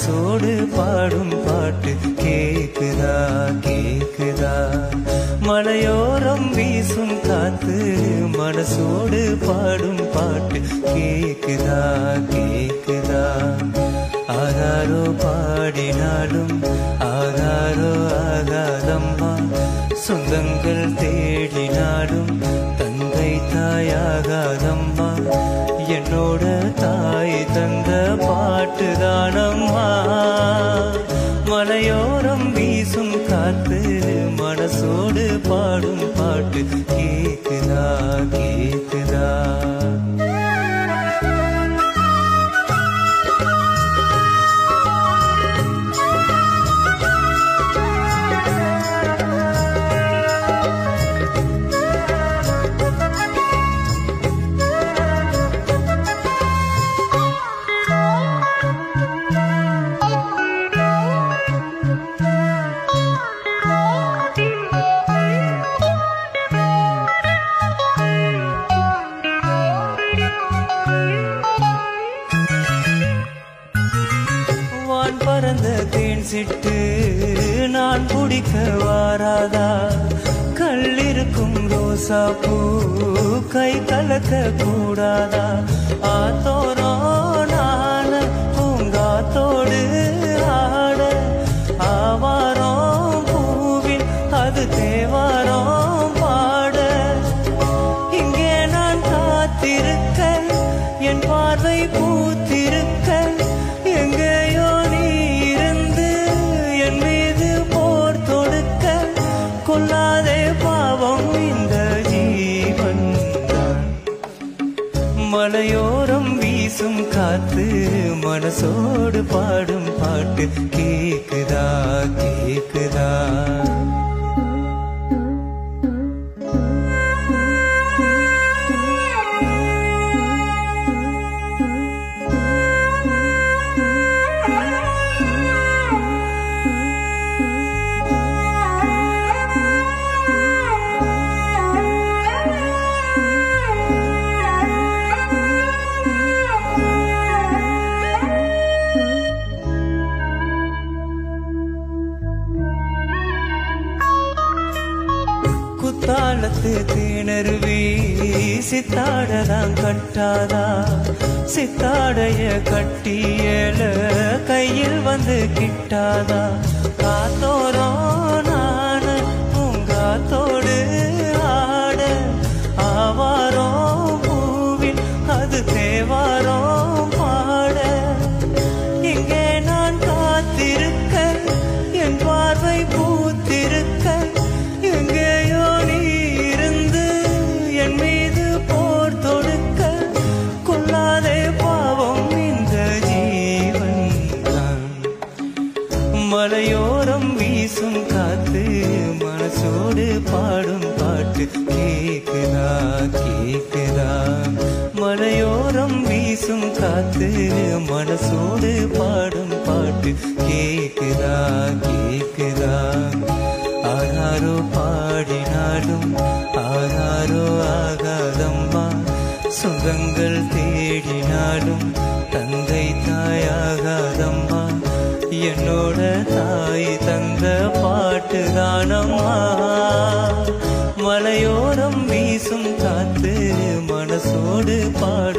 மனசோடு பாடும் பாட்டு கேக்குதா கேக்குதா மலையோரம் வீசும் காத்து மனசோடு பாடும் பாட்டு கேக்குதா கேக்குதா ஆராரோ பாடினாலும் ஆராரோ ஆகாதம்மா சொந்தங்கள் தேடினாலும் தந்தை தாயாகாதம்மா என்னோட தாய் தந்த பாட்டு தானம்மா மலையோரம் வீசும் காத்து மனசோடு பாடும் பாட்டு கேக்குதா கேக்குதா வான் பறந்த தேன் சிட்டு நான் குடிக்க வாராதா கல்லிருக்கும் ரோசா பூ கை கலக்க கூடாதா ஆத்தோரோ நான பூங்காத்தோடு ஆட ஆவாரம் பூவில் அது தேவாரம் பாட இங்கே நான் காத்திருக்க என் பார்வை பூத்திருக்க எங்கேயோ நீ இருந்து என் மீது போர் தொடுக்க கொல்லாதே பாவம் இந்த ஜீவன் மலையோரம் வீசும் காத்து மனசோடு பாடும் பாட்டு கேக்குதா கேக்குதா குத்தாலத்து தேனருவி சித்தாடலாம் கட்டாதா சித்தாடைய கட்டியல கையில் வந்து கிட்டாதா காத்தோரம் நான பூங்காத்தோடு ஆட ஆவாரம் பூவில் அது தேவாரம் பாட இங்கே நான் காத்திருக்க என் பார்வை பூத்திருக்க எங்கேயோ நீ இருந்து என் மீது போர் தொடுக்க கொள்ளாதே பாவம் இந்த ஜீவன் தான் மலையோரம் வீசும் காத்து மனசோடு பாடும் பாட்டு கேக்குதா கேக்குதா மலையோரம் வீசும் காத்து மனசோடு பாடும் பாட்டு கேக்குதா கேக்குதா ஆராரோ பாடினாலும் ஆராரோ ஆகாதம்மா சுகங்கள் தேடினாலும் தந்தை தாயாகாதம்மா என்னோட தாய் தந்த பாட்டு தானம்மா மலையோரம் வீசும் காத்து மனசோடு பாடும்